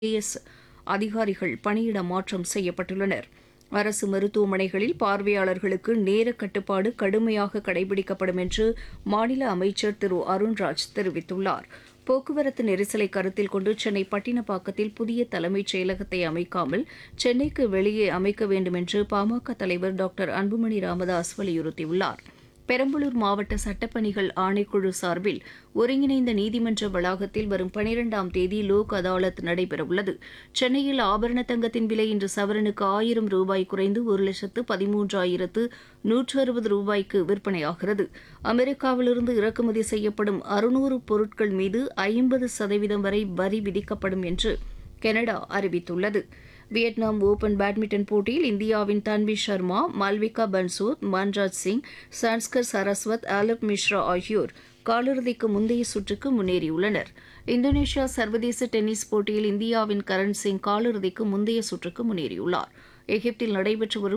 IAS அதிகாரிகள் பணியிட மாற்றம் செய்யப்பட்டுள்ளனர் அரசு மருத்துவமனைகளில் பார்வையாளர்களுக்கு நேர கட்டுப்பாடு கடுமையாக கடைபிடிக்கப்படும் என்று மாநில அமைச்சர் திரு அருண்ராஜ் தெரிவித்துள்ளார் போக்குவரத்து நெரிசலை கருத்தில் கொண்டு சென்னை பட்டினப்பாக்கத்தில் புதிய தலைமைச் செயலகத்தை அமைக்காமல் சென்னைக்கு வெளியே அமைக்க வேண்டும் என்று பாமக தலைவர் டாக்டர் அன்புமணி ராமதாஸ் வலியுறுத்தியுள்ளார் பெரம்பலூர் மாவட்ட சட்டப்பணிகள் ஆணைக்குழு சார்பில் ஒருங்கிணைந்த நீதிமன்ற வளாகத்தில் வரும் பனிரெண்டாம் தேதி லோக் அதாலத் நடைபெறவுள்ளது சென்னையில் ஆபரண தங்கத்தின் விலை இன்று சவரனுக்கு ஆயிரம் ரூபாய் குறைந்து ஒரு லட்சத்து பதிமூன்றாயிரத்து நூற்று அறுபது ரூபாய்க்கு விற்பனையாகிறது அமெரிக்காவிலிருந்து இறக்குமதி செய்யப்படும் அறுநூறு பொருட்கள் மீது ஐம்பது சதவீதம் வரை வரி விதிக்கப்படும் என்று கனடா அறிவித்துள்ளது வியட்நாம் ஓபன் பேட்மிண்டன் போட்டியில் இந்தியாவின் தன்வி சர்மா மால்விகா பன்சோத் மன்ராஜ் சிங் சான்ஸ்கர் சரஸ்வத் ஆலப் மிஸ்ரா ஆகியோர் காலிறுதிக்கு முந்தைய சுற்றுக்கு முன்னேறியுள்ளனர் இந்தோனேஷியா சர்வதேச டென்னிஸ் போட்டியில் இந்தியாவின் கரண் சிங் காலிறுதிக்கு முந்தைய சுற்றுக்கு முன்னேறியுள்ளார் எகிப்தில் நடைபெற்று வரும்